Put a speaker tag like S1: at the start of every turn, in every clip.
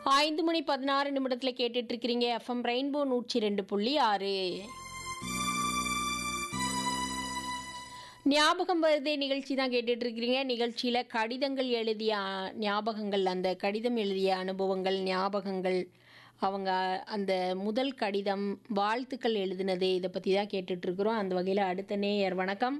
S1: ஐந்து மணி பதினாறு நிமிடத்தில் கேட்டுட்டு இருக்கிறீங்க எஃப்எம் ரெயின்போ நூற்றி ரெண்டு புள்ளி ஆறு ஞாபகம் வருதே நிகழ்ச்சி தான் கேட்டுட்டு இருக்கிறீங்க நிகழ்ச்சியில் கடிதங்கள் எழுதிய அ, ஞாபகங்கள் அந்த கடிதம் எழுதிய அனுபவங்கள் ஞாபகங்கள் அவங்க அந்த முதல் கடிதம் வாழ்த்துக்கள் எழுதினது இதை பற்றி தான் கேட்டுட்டு இருக்கிறோம் அந்த வகையில் அடுத்த நேயர் வணக்கம்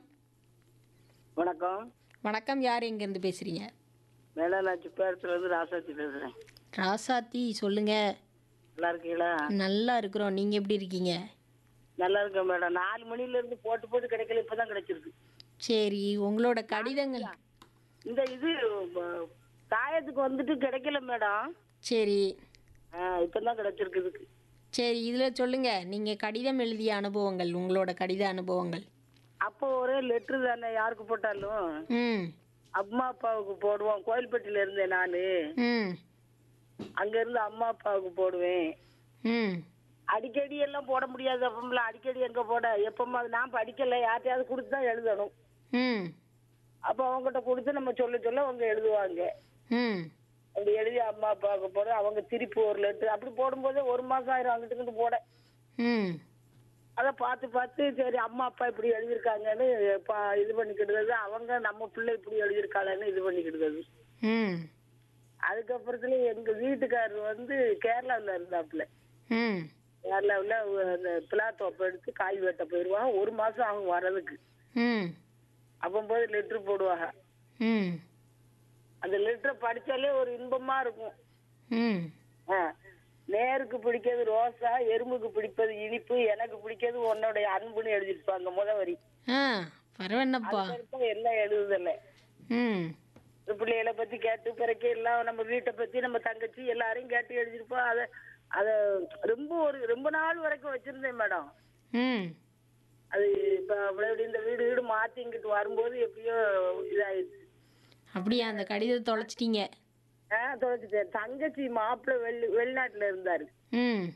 S2: வணக்கம்
S1: வணக்கம் யார் எங்கேருந்து பேசுகிறீங்க
S2: மேலாச்சு பேரத்துலேருந்து ராசாத்தி பேசுகிறேன்
S1: ராசாத்தி சொல்லுங்கள்
S2: நல்லா இருக்கீங்களா
S1: நல்லா இருக்கிறோம் நீங்கள் எப்படி இருக்கீங்க
S2: நல்லா இருக்கேன் மேடம் நாலு மணிலேருந்து போட்டு போட்டு கிடைக்கல இப்போ தான் கிடைச்சிருக்கு
S1: சரி உங்களோட கடிதங்கள்
S2: இந்த இது ப- தாயத்துக்கு வந்துட்டு கிடைக்கல மேடம்
S1: சரி
S2: இப்போ தான் கிடைச்சிருக்கு இதுக்கு
S1: சரி இதில் சொல்லுங்கள் நீங்கள் கடிதம் எழுதிய அனுபவங்கள் உங்களோட கடித அனுபவங்கள்
S2: அப்போ ஒரே லெட்ரு தானே யாருக்கு போட்டாலும்
S1: ம்
S2: அம்மா அப்பாவுக்கு போடுவோம் கோயில்பட்டியில் இருந்தேன் நான்
S1: ம்
S2: அங்கேருந்து அம்மா அப்பாவுக்கு போடுவேன்
S1: ம்
S2: அடிக்கடி எல்லாம் போட முடியாது அப்பமெல்லாம் அடிக்கடி எங்கே போட எப்பமா நான் படிக்கல யார்ட்டையாவது கொடுத்து தான் எழுதணும்
S1: ம்
S2: அப்போ அவங்ககிட்ட கொடுத்து நம்ம சொல்ல சொல்ல அவங்க எழுதுவாங்க
S1: ம்
S2: அப்படி எழுதி அம்மா அப்பாவுக்கு போட அவங்க திருப்பி ஒரு லெட்டர் அப்படி போடும்போதே ஒரு மாசம் ஆயிரம் அங்கிட்டு இங்கிட்டு போட
S1: ம்
S2: அதை பார்த்து பார்த்து சரி அம்மா அப்பா இப்படி எழுதியிருக்காங்கன்னு பா- இது பண்ணிக்கிடுறது அவங்க நம்ம பிள்ளை இப்படி எழுதியிருக்காளன்னு இது பண்ணிக்கிடுறது
S1: ம்
S2: அதுக்கப்புறத்துல எங்க வீட்டுக்காரர் வந்து கேரளாவில் இருந்தாப்புல
S1: ம்
S2: கேரளாவில் அந்த பிளாத்தோப்பை எடுத்து காய் வெட்ட போயிடுவாங்க ஒரு மாசம் ஆகும் வர்றதுக்கு
S1: ம்
S2: அப்போது லெட்ரு போடுவாங்க
S1: ம்
S2: அந்த லெட்டரை படிச்சாலே ஒரு இன்பமா இருக்கும்
S1: ம்
S2: ஆ. நேருக்கு பிடிக்கிறது ரோசா எறும்புக்கு பிடிப்பது இனிப்பு எனக்கு பிடிக்கிறது உன்னுடைய அன்புன்னு எழுதிருப்பாங்க முத வரி
S1: ஆ பரவாயில்லப்பா
S2: அதுக்கப்புறம் எல்லாம் எழுதுதில்ல
S1: ம்
S2: பிள்ளைகளை பத்தி கேட்டு பிறகு எல்லாம் நம்ம வீட்டை பத்தி நம்ம தங்கச்சி எல்லாரையும் கேட்டு எழுதிருப்போம் அதை அதை ரொம்ப ஒரு ரொம்ப நாள் வரைக்கும் வச்சிருந்தேன் மேடம்
S1: ம்
S2: அது இப்ப அப்படி இந்த வீடு வீடு மாத்தி இங்கிட்டு வரும்போது எப்படியோ இதாயிடுச்சு
S1: அப்படியா அந்த கடிதத்தை தொலைச்சிட்டீங்க
S2: ஆ தொலைச்சிட்டேன் தங்கச்சி மாப்பிள்ளை வெளி வெளிநாட்டுல இருந்தாரு
S1: ம்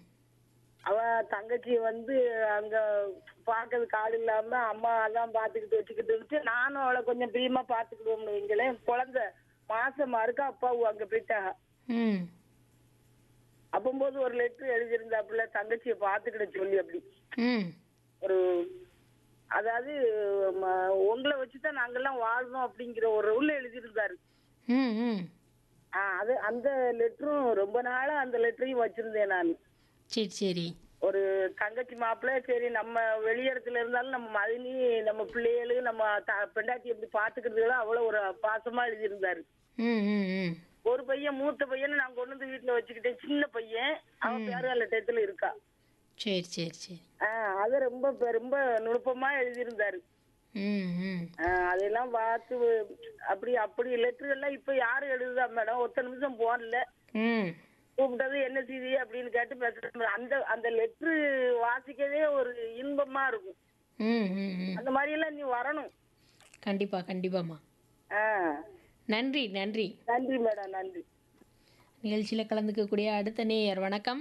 S2: அவ தங்கச்சி வந்து அங்க பார்க்கறதுக்கு ஆள் இல்லாம அம்மா அதான் பாத்துக்கிட்டு வச்சுக்கிட்டு இருந்துச்சு நானும் அவளை கொஞ்சம் பிரியமா பாத்துக்கிடுவோம்னு வைங்களேன் குழந்தை மாசமா இருக்கா அப்பாவும் அங்க போயிட்டாங்க
S1: ம்
S2: அப்பம்போது ஒரு லெட்டர் எழுதியிருந்தாப்புல தங்கச்சியை பாத்துக்கிட சொல்லி அப்படி
S1: ம்
S2: ஒரு அதாவது ம- உங்களை வச்சுதான் நாங்கெல்லாம் வாழ்றோம் அப்படிங்கிற ஒரு உள்ள எழுதியிருந்தாரு
S1: ம் ம்
S2: ஆ, அது அந்த லெட்டரும் ரொம்ப நாளா அந்த லெட்டரையும் வச்சிருந்தேன் நான்
S1: சரி சரி
S2: ஒரு தங்கச்சி மாப்பிள்ளை சரி நம்ம வெளியிடத்துல இருந்தாலும் நம்ம மதினி நம்ம பிள்ளைகளு நம்ம த- பெண்டாட்டி எப்படி பாத்துக்கிறதுகளோ அவ்வளவு ஒரு பாசமா எழுதியிருந்தாரு
S1: ம் ம் ம்
S2: ஒரு பையன் மூத்த பையனை நான் கொண்டு வந்து வீட்டுல வச்சுக்கிட்டேன் சின்ன பையன் அவன் பேரு அந்த டயத்துல இருக்கா
S1: சரி சரி சரி
S2: ஆஹ் அது ரொம்ப பெ- ரொம்ப நுணுப்பமா எழுதியிருந்தாரு
S1: ம் ம்
S2: ஆஹ் அதெல்லாம் பார்த்து அப்படி அப்படி லெட்டர் எல்லாம் இப்ப யாரு எழுதுதா மேடம் ஒத்த நிமிஷம் போடல
S1: ம்
S2: கூப்பிட்டது என்ன செய்தி அப்படின்னு கேட்டு பேசுறேன் அந்த அந்த லெட்ரு வாசிக்கவே ஒரு இன்பமா இருக்கும்
S1: ம் ம் ம்
S2: அந்த மாதிரி எல்லாம் நீ வரணும்
S1: கண்டிப்பாக கண்டிப்பாம்மா
S2: ஆ
S1: நன்றி நன்றி
S2: நன்றி மேடம் நன்றி
S1: நிகழ்ச்சியில் கலந்துக்கக்கூடிய அடுத்த நேயர் வணக்கம்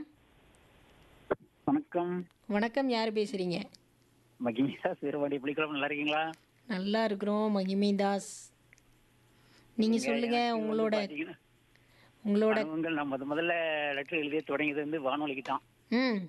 S3: வணக்கம்
S1: வணக்கம் யார் பேசுகிறீங்க
S3: மகிமிதா சிறுவாடி புலிக்குளம் நல்லா இருக்கீங்களா
S1: நல்லா இருக்கிறோம் மகிமை தாஸ் நீங்கள் சொல்லுங்கள் உங்களோட
S3: பாத்தீங்கன்னா,
S1: உங்களோட
S3: அனுபவங்கள் நான் முத முதல்ல லெட்டர் எழுதிய தொடங்கியது வந்து வானொலிக்கு தான்
S1: ம்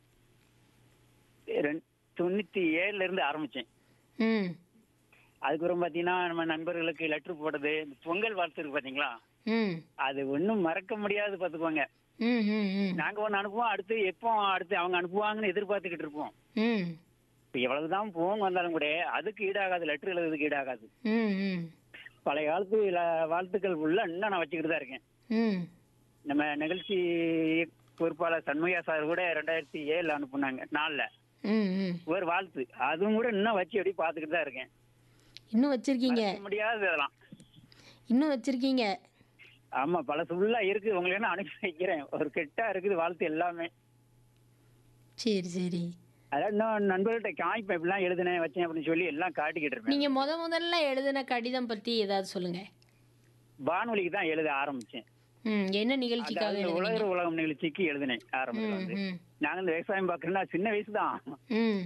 S3: ரெண்- தொண்ணூத்தி ஏழுல இருந்து ஆரம்பிச்சேன்
S1: ம்
S3: அதுக்கப்புறம் பாத்தீங்கன்னா நம்ம நண்பர்களுக்கு லெட்டர் போடுறது இந்த பொங்கல் வாழ்த்து இருக்கு பாத்தீங்களா
S1: ம்
S3: அது ஒண்ணும் மறக்க முடியாது பாத்துக்கோங்க
S1: ம் ம் ம்
S3: நாங்க ஒண்ணு அனுப்புவோம் அடுத்து எப்போ அடுத்து அவங்க அனுப்புவாங்கன்னு எதிர்பார்த்துக்கிட்டு இருப்போம்
S1: ம்
S3: இப்ப எவ்வளவுதான் போன் வந்தாலும் கூட அதுக்கு ஈடாகாது லெட்டர் எழுதுறதுக்கு ஈடாகாது
S1: ம் ம்
S3: பழைய காலத்து ல- வாழ்த்துக்கள் உள்ள இன்னும் நான் வச்சுக்கிட்டு தான் இருக்கேன்
S1: ம்
S3: நம்ம நிகழ்ச்சி பொறுப்பாளர் சண்முகா சார் கூட ரெண்டாயிரத்தி ஏழுல அனுப்புனாங்க நாலுல
S1: ம் ம்
S3: ஒரு வாழ்த்து அதுவும் கூட இன்னும் வச்சு அப்படியே பார்த்துக்கிட்டு தான் இருக்கேன்
S1: இன்னும் வச்சிருக்கீங்க
S3: மறக்க முடியாது அதெல்லாம்
S1: இன்னும் வச்சிருக்கீங்க
S3: ஆமா பழசு ஃபுல்லா இருக்கு உங்களுக்கு நான் அனுப்பி வைக்கிறேன் ஒரு கெட்டா இருக்குது வாழ்த்து எல்லாமே
S1: சரி சரி
S3: அதான் இன்னும் நண்பர்கள்ட்ட காய்ப்பேன் இப்படிலாம் எழுதினேன் வச்சேன் அப்படின்னு சொல்லி எல்லாம் காட்டிக்கிட்டு இருப்பேன்
S1: நீங்கள் முத முதல்ல எழுதின கடிதம் பற்றி ஏதாவது சொல்லுங்கள்
S3: வானொலிக்கு தான் எழுத ஆரம்பிச்சேன்
S1: ம் என்ன நிகழ்ச்சிக்காக
S3: அதாவது
S1: எழுதுனீங்க
S3: உலக உலகம் நிகழ்ச்சிக்கு எழுதினேன் ஆரம்பத்துல
S1: ம்
S3: வந்து
S1: ம்
S3: நாங்க இந்த விவசாயம் பார்க்கறேன்னா சின்ன வயசு தான்
S1: ம்